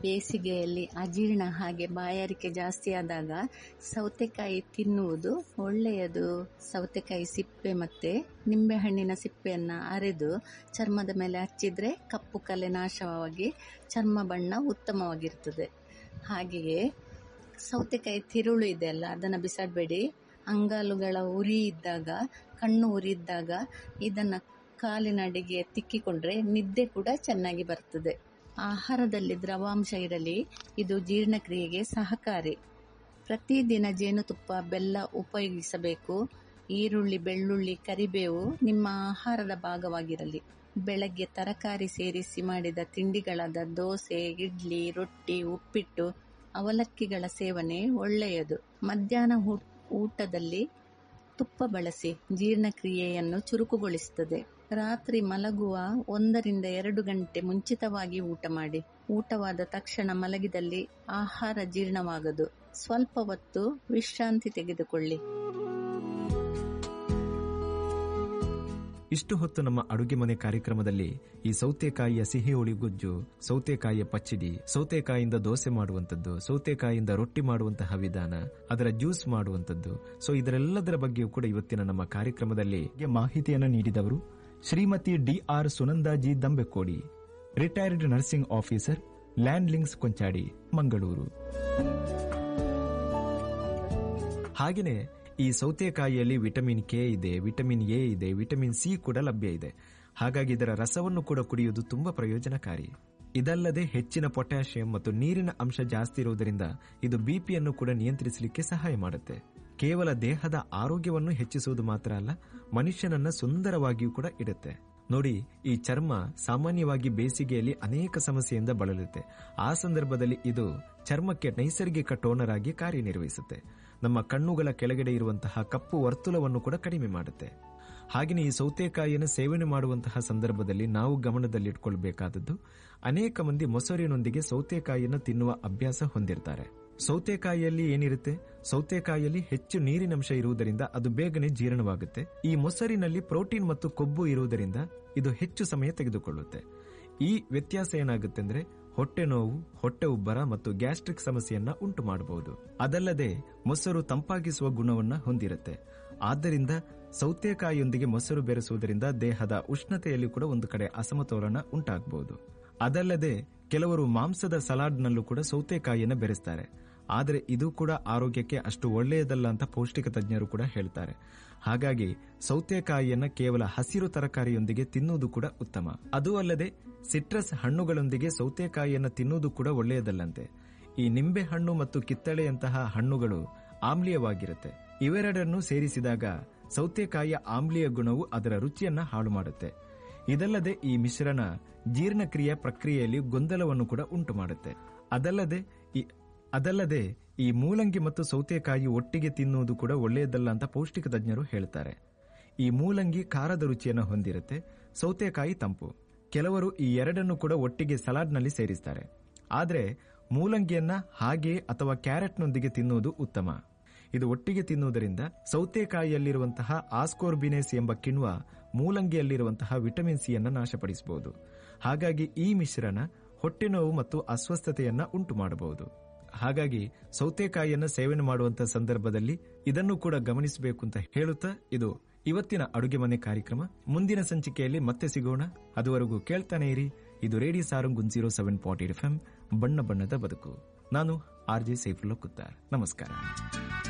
ಬೇಸಿಗೆಯಲ್ಲಿ ಅಜೀರ್ಣ ಹಾಗೆ ಬಾಯಾರಿಕೆ ಜಾಸ್ತಿ ಆದಾಗ ಸೌತೆಕಾಯಿ ತಿನ್ನುವುದು ಒಳ್ಳೆಯದು ಸೌತೆಕಾಯಿ ಸಿಪ್ಪೆ ಮತ್ತೆ ನಿಂಬೆಹಣ್ಣಿನ ಸಿಪ್ಪೆಯನ್ನ ಅರೆದು ಚರ್ಮದ ಮೇಲೆ ಹಚ್ಚಿದ್ರೆ ಕಪ್ಪು ಕಲೆ ನಾಶವಾಗಿ ಚರ್ಮ ಬಣ್ಣ ಉತ್ತಮವಾಗಿರ್ತದೆ ಹಾಗೆಯೇ ಸೌತೆಕಾಯಿ ತಿರುಳು ಇದೆಯಲ್ಲ ಅದನ್ನು ಬಿಸಾಡಬೇಡಿ ಅಂಗಾಲುಗಳ ಉರಿ ಇದ್ದಾಗ ಕಣ್ಣು ಉರಿ ಇದ್ದಾಗ ಇದನ್ನ ಕಾಲಿನಡಿಗೆ ತಿಕ್ಕಿಕೊಂಡ್ರೆ ನಿದ್ದೆ ಕೂಡ ಚೆನ್ನಾಗಿ ಬರ್ತದೆ ಆಹಾರದಲ್ಲಿ ದ್ರವಾಂಶ ಇರಲಿ ಇದು ಜೀರ್ಣಕ್ರಿಯೆಗೆ ಸಹಕಾರಿ ಪ್ರತಿದಿನ ಜೇನುತುಪ್ಪ ಬೆಲ್ಲ ಉಪಯೋಗಿಸಬೇಕು ಈರುಳ್ಳಿ ಬೆಳ್ಳುಳ್ಳಿ ಕರಿಬೇವು ನಿಮ್ಮ ಆಹಾರದ ಭಾಗವಾಗಿರಲಿ ಬೆಳಗ್ಗೆ ತರಕಾರಿ ಸೇರಿಸಿ ಮಾಡಿದ ತಿಂಡಿಗಳಾದ ದೋಸೆ ಇಡ್ಲಿ ರೊಟ್ಟಿ ಉಪ್ಪಿಟ್ಟು ಅವಲಕ್ಕಿಗಳ ಸೇವನೆ ಒಳ್ಳೆಯದು ಮಧ್ಯಾಹ್ನ ಊಟದಲ್ಲಿ ತುಪ್ಪ ಬಳಸಿ ಜೀರ್ಣಕ್ರಿಯೆಯನ್ನು ಚುರುಕುಗೊಳಿಸುತ್ತದೆ ರಾತ್ರಿ ಮಲಗುವ ಒಂದರಿಂದ ಎರಡು ಗಂಟೆ ಮುಂಚಿತವಾಗಿ ಊಟ ಮಾಡಿ ಊಟವಾದ ತಕ್ಷಣ ಮಲಗಿದಲ್ಲಿ ಆಹಾರ ಜೀರ್ಣವಾಗದು ಸ್ವಲ್ಪ ಹೊತ್ತು ವಿಶ್ರಾಂತಿ ತೆಗೆದುಕೊಳ್ಳಿ ಇಷ್ಟು ಹೊತ್ತು ನಮ್ಮ ಅಡುಗೆ ಮನೆ ಕಾರ್ಯಕ್ರಮದಲ್ಲಿ ಈ ಸೌತೆಕಾಯಿಯ ಸಿಹಿ ಹುಳಿ ಗುಜ್ಜು ಸೌತೆಕಾಯಿಯ ಪಚ್ಚಡಿ ಸೌತೆಕಾಯಿಯಿಂದ ದೋಸೆ ಮಾಡುವಂತದ್ದು ಸೌತೆಕಾಯಿಯಿಂದ ರೊಟ್ಟಿ ಮಾಡುವಂತಹ ವಿಧಾನ ಅದರ ಜ್ಯೂಸ್ ಮಾಡುವಂತದ್ದು ಸೊ ಇದರೆಲ್ಲದರ ಬಗ್ಗೆಯೂ ಕೂಡ ಇವತ್ತಿನ ನಮ್ಮ ಕಾರ್ಯಕ್ರಮದಲ್ಲಿ ಮಾಹಿತಿಯನ್ನು ನೀಡಿದವರು Shrimati D R Sunandaji Dambekodi retired nursing officer land links Konchadi Mangaluru ಹಾಗೆಯೇ ಈ ಸೌತೆಕಾಯಿಯಲ್ಲಿ ವಿಟಮಿನ್ ಕೆ ಇದೆ ವಿಟಮಿನ್ ಎ ಇದೆ ವಿಟಮಿನ್ ಸಿ ಕೂಡ ಲಭ್ಯ ಇದೆ ಹಾಗಾಗಿ ಇದರ ರಸವನ್ನು ಕೂಡ ಕುಡಿಯುವುದು ತುಂಬಾ ಪ್ರಯೋಜನಕಾರಿ ಇದಲ್ಲದೆ ಹೆಚ್ಚಿನ ಪೊಟ್ಯಾಷಿಯಂ ಮತ್ತು ನೀರಿನ ಅಂಶ ಜಾಸ್ತಿ ಇರುವುದರಿಂದ ಇದು ಬಿಪಿಯನ್ನು ಕೂಡ ನಿಯಂತ್ರಿಸಲಿಕ್ಕೆ ಸಹಾಯ ಮಾಡುತ್ತೆ ಕೇವಲ ದೇಹದ ಆರೋಗ್ಯವನ್ನು ಹೆಚ್ಚಿಸುವುದು ಮಾತ್ರ ಅಲ್ಲ ಮನುಷ್ಯನನ್ನ ಸುಂದರವಾಗಿಯೂ ಕೂಡ ಇಡುತ್ತೆ ನೋಡಿ ಈ ಚರ್ಮ ಸಾಮಾನ್ಯವಾಗಿ ಬೇಸಿಗೆಯಲ್ಲಿ ಅನೇಕ ಸಮಸ್ಯೆಯಿಂದ ಬಳಲುತ್ತೆ ಆ ಸಂದರ್ಭದಲ್ಲಿ ಇದು ಚರ್ಮಕ್ಕೆ ನೈಸರ್ಗಿಕ ಟೋನರ್ ಆಗಿ ಕಾರ್ಯನಿರ್ವಹಿಸುತ್ತೆ ನಮ್ಮ ಕಣ್ಣುಗಳ ಕೆಳಗಡೆ ಇರುವಂತಹ ಕಪ್ಪು ವರ್ತುಲವನ್ನು ಕೂಡ ಕಡಿಮೆ ಮಾಡುತ್ತೆ ಹಾಗೆಯೇ ಈ ಸೌತೆಕಾಯಿಯನ್ನು ಸೇವನೆ ಮಾಡುವಂತಹ ಸಂದರ್ಭದಲ್ಲಿ ನಾವು ಗಮನದಲ್ಲಿಟ್ಕೊಳ್ಬೇಕಾದದ್ದು ಅನೇಕ ಮಂದಿ ಮೊಸರಿನೊಂದಿಗೆ ಸೌತೆಕಾಯಿಯನ್ನು ತಿನ್ನುವ ಅಭ್ಯಾಸ ಹೊಂದಿರ್ತಾರೆ ಸೌತೆಕಾಯಿಯಲ್ಲಿ ಏನಿರುತ್ತೆ ಸೌತೆಕಾಯಿಯಲ್ಲಿ ಹೆಚ್ಚು ನೀರಿನಂಶ ಇರುವುದರಿಂದ ಅದು ಬೇಗನೆ ಜೀರ್ಣವಾಗುತ್ತೆ ಈ ಮೊಸರಿನಲ್ಲಿ ಪ್ರೋಟೀನ್ ಮತ್ತು ಕೊಬ್ಬು ಇರುವುದರಿಂದ ಇದು ಹೆಚ್ಚು ಸಮಯ ತೆಗೆದುಕೊಳ್ಳುತ್ತೆ ಈ ವ್ಯತ್ಯಾಸ ಏನಾಗುತ್ತೆ ಅಂದ್ರೆ ಹೊಟ್ಟೆ ನೋವು ಹೊಟ್ಟೆ ಉಬ್ಬರ ಮತ್ತು ಗ್ಯಾಸ್ಟ್ರಿಕ್ ಸಮಸ್ಯೆಯನ್ನ ಉಂಟು ಮಾಡಬಹುದು ಅದಲ್ಲದೆ ಮೊಸರು ತಂಪಾಗಿಸುವ ಗುಣವನ್ನ ಹೊಂದಿರುತ್ತೆ ಆದ್ದರಿಂದ ಸೌತೆಕಾಯಿಯೊಂದಿಗೆ ಮೊಸರು ಬೆರೆಸುವುದರಿಂದ ದೇಹದ ಉಷ್ಣತೆಯಲ್ಲಿ ಕೂಡ ಒಂದು ಕಡೆ ಅಸಮತೋಲನ ಉಂಟಾಗಬಹುದು ಅದಲ್ಲದೆ ಕೆಲವರು ಮಾಂಸದ ಸಲಾಡ್ನಲ್ಲೂ ಕೂಡ ಸೌತೆಕಾಯಿಯನ್ನು ಬೆರೆಸ್ತಾರೆ ಆದರೆ ಇದು ಕೂಡ ಆರೋಗ್ಯಕ್ಕೆ ಅಷ್ಟು ಒಳ್ಳೆಯದಲ್ಲ ಅಂತ ಪೌಷ್ಟಿಕ ತಜ್ಞರು ಕೂಡ ಹೇಳ್ತಾರೆ ಹಾಗಾಗಿ ಸೌತೆಕಾಯಿಯನ್ನ ಕೇವಲ ಹಸಿರು ತರಕಾರಿಯೊಂದಿಗೆ ತಿನ್ನುವುದು ಕೂಡ ಉತ್ತಮ ಅದು ಅಲ್ಲದೆ ಸಿಟ್ರಸ್ ಹಣ್ಣುಗಳೊಂದಿಗೆ ಸೌತೆಕಾಯಿಯನ್ನು ತಿನ್ನುವುದು ಕೂಡ ಒಳ್ಳೆಯದಲ್ಲಂತೆ ಈ ನಿಂಬೆ ಹಣ್ಣು ಮತ್ತು ಕಿತ್ತಳೆಯಂತಹ ಹಣ್ಣುಗಳು ಆಮ್ಲೀಯವಾಗಿರುತ್ತೆ ಇವೆರಡನ್ನು ಸೇರಿಸಿದಾಗ ಸೌತೆಕಾಯಿಯ ಆಮ್ಲೀಯ ಗುಣವು ಅದರ ರುಚಿಯನ್ನ ಹಾಳು ಮಾಡುತ್ತೆ ಇದಲ್ಲದೆ ಈ ಮಿಶ್ರಣ ಜೀರ್ಣಕ್ರಿಯೆ ಪ್ರಕ್ರಿಯೆಯಲ್ಲಿ ಗೊಂದಲವನ್ನು ಕೂಡ ಉಂಟು ಮಾಡುತ್ತೆ ಅದಲ್ಲದೆ ಈ ಅದಲ್ಲದೆ ಈ ಮೂಲಂಗಿ ಮತ್ತು ಸೌತೆಕಾಯಿ ಒಟ್ಟಿಗೆ ತಿನ್ನುವುದು ಕೂಡ ಒಳ್ಳೆಯದಲ್ಲ ಅಂತ ಪೌಷ್ಟಿಕ ತಜ್ಞರು ಹೇಳ್ತಾರೆ ಈ ಮೂಲಂಗಿ ಖಾರದ ರುಚಿಯನ್ನು ಹೊಂದಿರುತ್ತೆ ಸೌತೆಕಾಯಿ ತಂಪು ಕೆಲವರು ಈ ಎರಡನ್ನು ಕೂಡ ಒಟ್ಟಿಗೆ ಸಲಾಡ್ನಲ್ಲಿ ಸೇರಿಸ್ತಾರೆ ಆದರೆ ಮೂಲಂಗಿಯನ್ನ ಹಾಗೆ ಅಥವಾ ಕ್ಯಾರೆಟ್ನೊಂದಿಗೆ ತಿನ್ನುವುದು ಉತ್ತಮ ಇದು ಒಟ್ಟಿಗೆ ತಿನ್ನುವುದರಿಂದ ಸೌತೆಕಾಯಿಯಲ್ಲಿರುವಂತಹ ಆಸ್ಕೋರ್ಬಿನೇಸ್ ಎಂಬ ಕಿಣ್ವ ಮೂಲಂಗಿಯಲ್ಲಿರುವಂತಹ ವಿಟಮಿನ್ ಸಿಯನ್ನು ನಾಶಪಡಿಸಬಹುದು ಹಾಗಾಗಿ ಈ ಮಿಶ್ರಣ ಹೊಟ್ಟೆ ನೋವು ಮತ್ತು ಅಸ್ವಸ್ಥತೆಯನ್ನ ಉಂಟು ಮಾಡಬಹುದು ಹಾಗಾಗಿ ಸೌತೆಕಾಯಿಯನ್ನ ಸೇವನೆ ಮಾಡುವಂತಹ ಸಂದರ್ಭದಲ್ಲಿ ಇದನ್ನು ಕೂಡ ಗಮನಿಸಬೇಕು ಅಂತ ಹೇಳುತ್ತಾ ಇದು ಇವತ್ತಿನ ಅಡುಗೆ ಮನೆ ಕಾರ್ಯಕ್ರಮ ಮುಂದಿನ ಸಂಚಿಕೆಯಲ್ಲಿ ಮತ್ತೆ ಸಿಗೋಣ ಅದುವರೆಗೂ ಕೇಳ್ತಾನೆ ಇರಿ ಇದು radio Sarang zero seven point eight F ಬಣ್ಣ ಬಣ್ಣದ ಬದುಕು ನಾನು ಆರ್ ಜೆ ಸೈಫುಲ್ಲಾ ಕುತ್ತಾರ್ ನಮಸ್ಕಾರ